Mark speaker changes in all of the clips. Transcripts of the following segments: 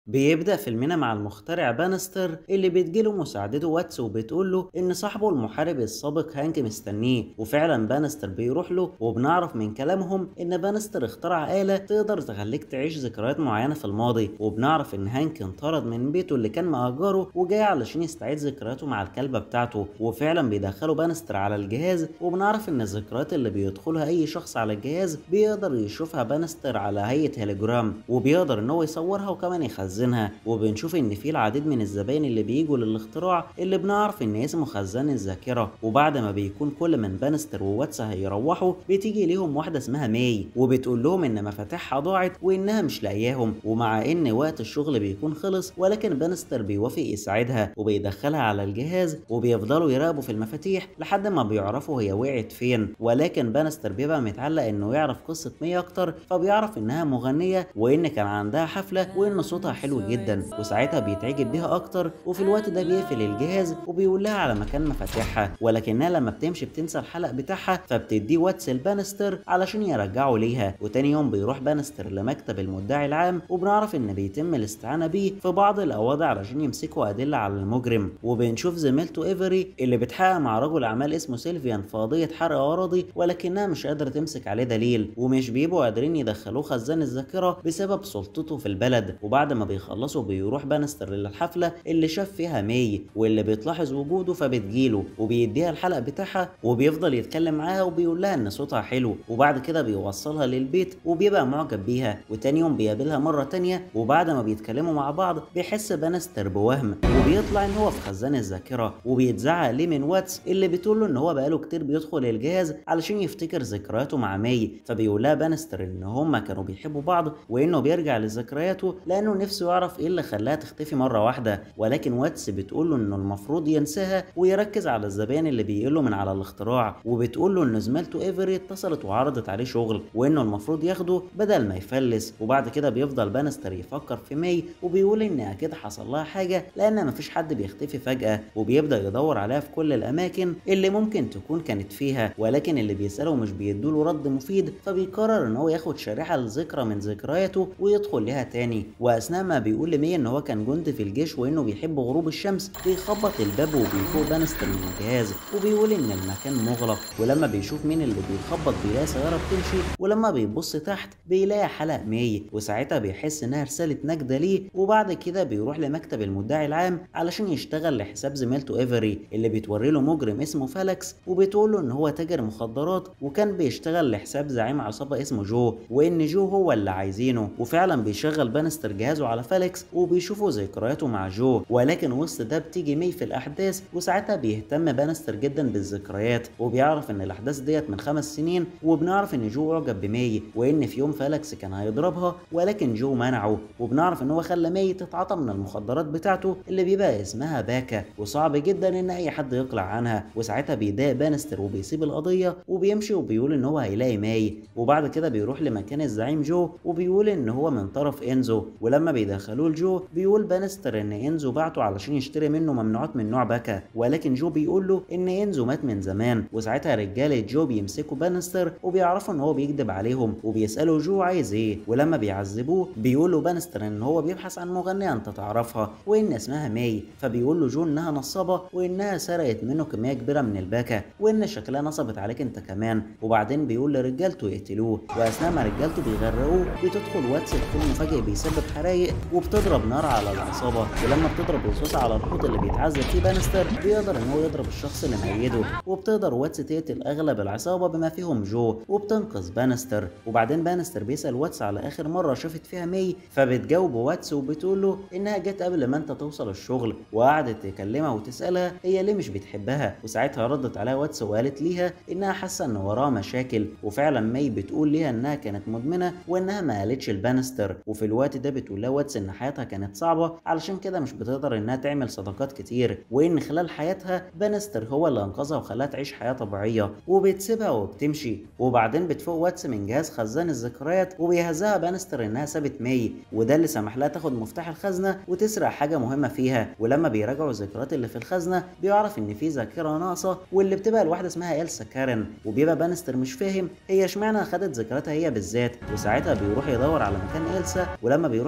Speaker 1: بيبدأ فيلمنا مع المخترع بانستر اللي بتجيله مساعدته واتس وبتقوله إن صاحبه المحارب السابق هانك مستنيه وفعلا بانستر بيروح له وبنعرف من كلامهم إن بانستر اخترع آلة تقدر تخليك تعيش ذكريات معينة في الماضي وبنعرف إن هانك انطرد من بيته اللي كان مأجره وجاي علشان يستعيد ذكرياته مع الكلبة بتاعته وفعلا بيدخلوا بانستر على الجهاز وبنعرف إن الذكريات اللي بيدخلها أي شخص على الجهاز بيقدر يشوفها بانستر على هيئة هيلوجرام وبيقدر إن هو يصورها وكمان يخزنها يخزنها وبنشوف ان في العديد من الزباين اللي بيجوا للاختراع اللي بنعرف ان اسمه خزان الذاكره وبعد ما بيكون كل من بانستر وواتس هيروحوا بتيجي ليهم واحده اسمها ماي وبتقول لهم ان مفاتيحها ضاعت وانها مش لاقياهم ومع ان وقت الشغل بيكون خلص ولكن بانستر بيوافق يساعدها وبيدخلها على الجهاز وبيفضلوا يراقبوا في المفاتيح لحد ما بيعرفوا هي وقعت فين ولكن بانستر بيبقى متعلق انه يعرف قصه ماي اكتر فبيعرف انها مغنيه وان كان عندها حفله وان صوتها حلو جدا وساعتها بيتعجب بيها اكتر وفي الوقت ده بيقفل الجهاز وبيقول لها على مكان مفاتيحها ولكنها لما بتمشي بتنسى الحلق بتاعها فبتديه واتس البانستر علشان يرجعه ليها وتاني يوم بيروح بانستر لمكتب المدعي العام وبنعرف ان بيتم الاستعانه بيه في بعض الاوضاع علشان يمسكوا ادله على المجرم وبنشوف زميلته ايفري اللي بتحقق مع رجل اعمال اسمه سيلفيان في قضيه حرق اراضي ولكنها مش قادره تمسك عليه دليل ومش بيبقوا قادرين يدخلوه خزان الذاكره بسبب سلطته في البلد وبعد ما بيخلصوا بيروح بانستر للحفله اللي شاف فيها ماي واللي بتلاحظ وجوده فبتجيله وبيديها الحلق بتاعها وبيفضل يتكلم معاها وبيقول لها ان صوتها حلو وبعد كده بيوصلها للبيت وبيبقى معجب بيها وتاني يوم بيقابلها مره تانية وبعد ما بيتكلموا مع بعض بيحس بانستر بوهم وبيطلع ان هو في خزان الذاكره وبيتزعق ليه من واتس اللي بتقول له ان هو بقاله كتير بيدخل الجهاز علشان يفتكر ذكرياته مع ماي فبيقول لها بانستر ان هما كانوا بيحبوا بعض وانه بيرجع لذكرياته لانه نفسه يعرف ايه اللي خلاها تختفي مره واحده ولكن واتس بتقول له انه المفروض ينساها ويركز على الزبائن اللي بيقله من على الاختراع وبتقول له ان زميلته ايفري اتصلت وعرضت عليه شغل وانه المفروض ياخده بدل ما يفلس وبعد كده بيفضل بانستر يفكر في ماي وبيقول ان اكيد حصل لها حاجه لان مفيش حد بيختفي فجاه وبيبدا يدور عليها في كل الاماكن اللي ممكن تكون كانت فيها ولكن اللي بيساله مش بيدوله رد مفيد فبيقرر ان هو ياخد شريحه لذكرى من ذكرياته ويدخل لها تاني واثناء ما بيقول لمي ان هو كان جندي في الجيش وانه بيحب غروب الشمس بيخبط الباب وبيفوق بانستر من الجهاز وبيقول ان المكان مغلق ولما بيشوف مين اللي بيخبط بيلاقي سياره بتمشي ولما بيبص تحت بيلاقي حلق ماي وساعتها بيحس انها رساله نجده ليه وبعد كده بيروح لمكتب المدعي العام علشان يشتغل لحساب زميلته ايفري اللي بتوري له مجرم اسمه فالكس وبتقول له ان هو تاجر مخدرات وكان بيشتغل لحساب زعيم عصابه اسمه جو وان جو هو اللي عايزينه وفعلا بيشغل بانستر جهازه على فالكس وبيشوفوا ذكرياته مع جو ولكن وسط ده بتيجي مي في الاحداث وساعتها بيهتم بانستر جدا بالذكريات وبيعرف ان الاحداث ديت من خمس سنين وبنعرف ان جو اعجب بمي وان في يوم فالكس كان هيضربها ولكن جو منعه وبنعرف ان هو خلى مي تتعاطى من المخدرات بتاعته اللي بيبقى اسمها باكا وصعب جدا ان اي حد يقلع عنها وساعتها بيضايق بانستر وبيسيب القضيه وبيمشي وبيقول ان هو هيلاقي ماي وبعد كده بيروح لمكان الزعيم جو وبيقول ان هو من طرف انزو ولما بيدخلوه لجو بيقول بانستر ان انزو بعته علشان يشتري منه ممنوعات من نوع باكا ولكن جو بيقول له ان انزو مات من زمان وساعتها رجاله جو بيمسكوا بانستر وبيعرفوا ان هو بيكذب عليهم وبيسالوا جو عايز ايه ولما بيعذبوه بيقولوا بانستر ان هو بيبحث عن مغنيه انت تعرفها وان اسمها ماي فبيقول له جو انها نصابه وانها سرقت منه كميه كبيره من الباكا وان شكلها نصبت عليك انت كمان وبعدين بيقول لرجالته يقتلوه واثناء ما رجالته بيغرقوه بتدخل واتس تكون مفاجئ بيسبب حرايق وبتضرب نار على العصابه ولما بتضرب رصاص على الحوض اللي بيتعذب فيه بانستر بيقدر ان هو يضرب الشخص اللي ميته وبتقدر واتس تقتل اغلب العصابه بما فيهم جو وبتنقذ بانستر وبعدين بانستر بيسال واتس على اخر مره شافت فيها مي فبتجاوب واتس وبتقول له انها جت قبل ما انت توصل الشغل وقعدت تكلمها وتسالها هي ليه مش بتحبها وساعتها ردت عليها واتس وقالت ليها انها حاسه ان وراها مشاكل وفعلا مي بتقول ليها انها كانت مدمنه وانها ما قالتش لبانستر وفي الوقت ده بتقول لها واتس ان حياتها كانت صعبه علشان كده مش بتقدر انها تعمل صداقات كتير وان خلال حياتها بانستر هو اللي انقذها وخلاها تعيش حياه طبيعيه وبتسيبها وبتمشي وبعدين بتفوق واتس من جهاز خزان الذكريات وبيهزها بانستر انها سابت ماي وده اللي سمح لها تاخد مفتاح الخزنه وتسرق حاجه مهمه فيها ولما بيراجعوا الذكريات اللي في الخزنه بيعرف ان في ذاكره ناقصه واللي بتبقى لواحده اسمها إلسا كارن وبيبقى بانستر مش فاهم هي اشمعنى خدت ذكرياتها هي بالذات وساعتها بيروح يدور على مكان إلسا ولما بيروح للمدينه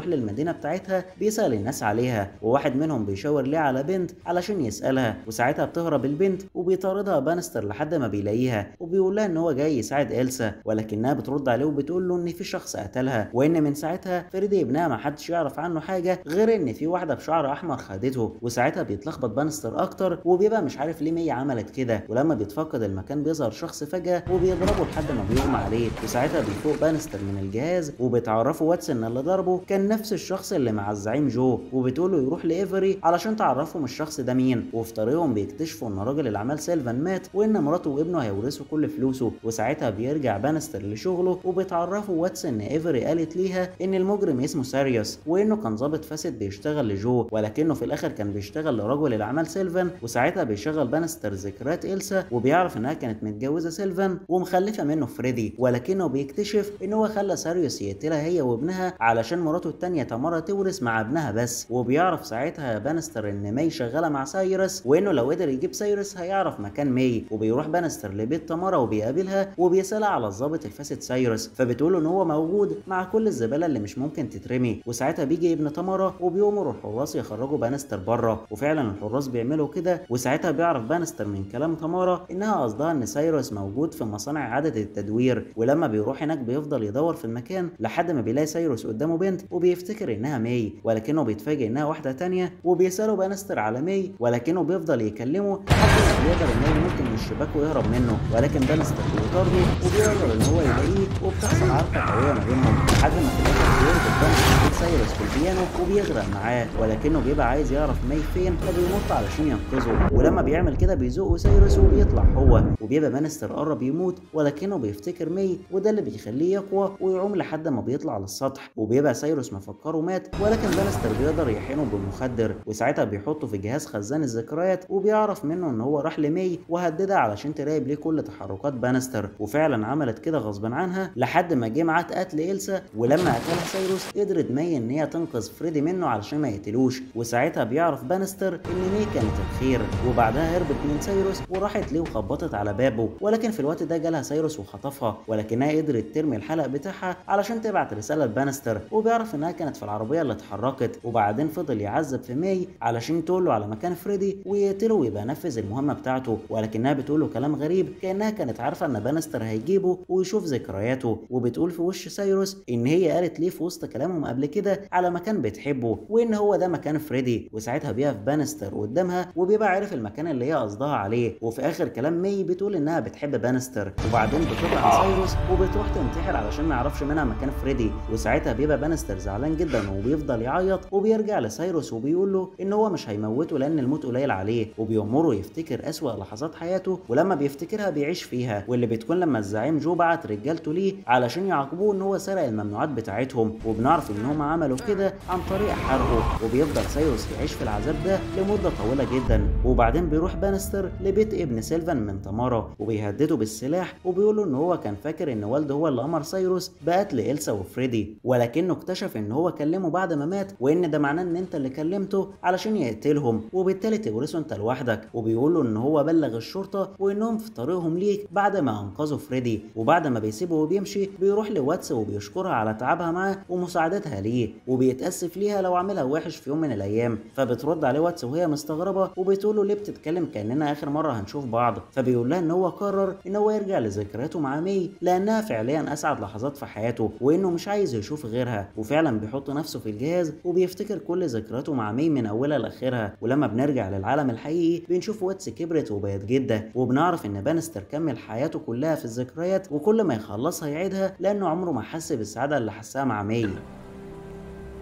Speaker 1: المدينة بتاعتها بيسأل الناس عليها وواحد منهم بيشاور ليه على بنت علشان يسألها وساعتها بتهرب البنت وبيطاردها بانستر لحد ما بيلاقيها وبيقول لها ان هو جاي يساعد إلسا ولكنها بترد عليه وبتقول له ان في شخص قتلها وان من ساعتها فريدي ابنها ما حدش يعرف عنه حاجة غير ان في واحدة بشعر احمر خدته وساعتها بيتلخبط بانستر اكتر وبيبقى مش عارف ليه مية عملت كده ولما بيتفقد المكان بيظهر شخص فجأة وبيضربه لحد ما بيغمى عليه وساعتها بيفوق بانستر من الجهاز وبتعرفه واتسون اللي ضربه كان نفس الشخص اللي مع الزعيم جو وبتقول له يروح لايفري علشان تعرفهم الشخص ده مين وفي طريقهم بيكتشفوا ان راجل الاعمال سيلفان مات وان مراته وابنه هيورثوا كل فلوسه وساعتها بيرجع بانستر لشغله وبتعرفه واتسون ان ايفري قالت ليها ان المجرم اسمه ساريوس وانه كان ظابط فاسد بيشتغل لجو ولكنه في الاخر كان بيشتغل لرجل الاعمال سيلفان وساعتها بيشغل بانستر ذكريات إلسا وبيعرف انها كانت متجوزه سيلفان ومخلفه منه فريدي ولكنه بيكتشف ان هو خلى ساريوس يقتلها هي وابنها علشان مراته التانية تمارا تورث مع ابنها بس وبيعرف ساعتها بانستر ان ماي شغاله مع سايرس وانه لو قدر يجيب سايرس هيعرف مكان ماي وبيروح بانستر لبيت تمارا وبيقابلها وبيسالها على الضابط الفاسد سايرس فبتقول ان هو موجود مع كل الزباله اللي مش ممكن تترمي وساعتها بيجي ابن تمارا وبيأمر الحراس يخرجوا بانستر بره وفعلا الحراس بيعملوا كده وساعتها بيعرف بانستر من كلام تمارا انها قصدها ان سايرس موجود في مصانع اعاده التدوير ولما بيروح هناك بيفضل يدور في المكان لحد ما بيلاقي سايرس قدامه بنت وبيفتكر انها ماي ولكنه بيتفاجئ انها واحده تانية وبيساله بانستر على ماي ولكنه بيفضل يكلمه لحد ما بيقدر ان هو ينط من الشباك ويهرب منه ولكن بانستر بيطارده وبيقدر ان هو يلاقيه وبتحصل عركه قويه ما بينهم لحد ما في الاخر بيربط بانستر سايرس في البيانو وبيغرق معاه ولكنه بيبقى عايز يعرف ماي فين فبينط علشان ينقذه ولما بيعمل كده بيزقه سايرس وبيطلع هو وبيبقى بانستر قرب يموت ولكنه بيفتكر ماي وده اللي بيخليه يقوى ويعوم لحد ما بيطلع للسطح وبيبقى سايروس مفكره مات ولكن بانستر بيقدر يحينه بمخدر وساعتها بيحطه في جهاز خزان الذكريات وبيعرف منه ان هو راح لماي وهددها علشان تراقب ليه كل تحركات بانستر وفعلا عملت كده غصبا عنها لحد ما جه ميعاد قتل إلسا ولما قتلها سايروس قدرت ماي ان هي تنقذ فريدي منه علشان ما يقتلوش وساعتها بيعرف بانستر ان ماي كانت الخير وبعدها هربت من سايروس وراحت ليه وخبطت على بابه ولكن في الوقت ده جالها سايروس وخطفها ولكنها قدرت ترمي الحلق بتاعها علشان تبعت رساله لبانستر وبيعرف انها كانت في العربيه اللي اتحركت وبعدين فضل يعذب في ماي علشان تقول له على مكان فريدي ويقتله ويبقى نفذ المهمه بتاعته ولكنها بتقول له كلام غريب كانها كانت عارفه ان بانستر هيجيبه ويشوف ذكرياته وبتقول في وش سايروس ان هي قالت ليه في وسط كلامهم قبل كده على مكان بتحبه وان هو ده مكان فريدي وساعتها بيقف بانستر قدامها وبيبقى عارف المكان اللي هي قصدها عليه وفي اخر كلام ماي بتقول انها بتحب بانستر وبعدين بتطلع سايروس وبتروح تنتحر علشان ما يعرفش منها مكان فريدي وساعتها بيبقى بانستر زعلان جدا وبيفضل يعيط وبيرجع لسايروس وبيقول له ان هو مش هيموته لان الموت قليل عليه وبيأمره يفتكر اسوأ لحظات حياته ولما بيفتكرها بيعيش فيها واللي بتكون لما الزعيم جو بعت رجالته ليه علشان يعاقبوه ان هو سرق الممنوعات بتاعتهم وبنعرف ان هم عملوا كده عن طريق حرقه وبيفضل سايروس يعيش في العذاب ده لمده طويله جدا وبعدين بيروح بانستر لبيت ابن سيلفان من تمارا وبيهدده بالسلاح وبيقول له ان هو كان فاكر ان والده هو اللي امر سايروس بقتل إلسا وفريدي ولكنه اكتشف ان هو كلمه بعد ما مات وان ده معناه ان انت اللي كلمته علشان يقتلهم وبالتالي تورثه انت لوحدك وبيقول له ان هو بلغ الشرطه وانهم في طريقهم ليك بعد ما انقذوا فريدي وبعد ما بيسيبه وبيمشي بيروح لواتس وبيشكرها على تعبها معاه ومساعدتها ليه وبيتاسف ليها لو عملها وحش في يوم من الايام فبترد عليه واتس وهي مستغربه وبتقول له ليه بتتكلم كاننا اخر مره هنشوف بعض فبيقول لها ان هو قرر ان هو يرجع لذكرياته مع مي لانها فعليا اسعد لحظات في حياته وانه مش عايز يشوف غيرها وفعلا بيحط نفسه في الجهاز وبيفتكر كل ذكرياته مع مي من اولها لاخرها ولما بنرجع للعالم الحقيقي بنشوف واتس كبرت وبقت جده وبنعرف ان بانستر كمل حياته كلها في الذكريات وكل ما يخلصها يعيدها لانه عمره ما حس بالسعاده اللي حسها مع مي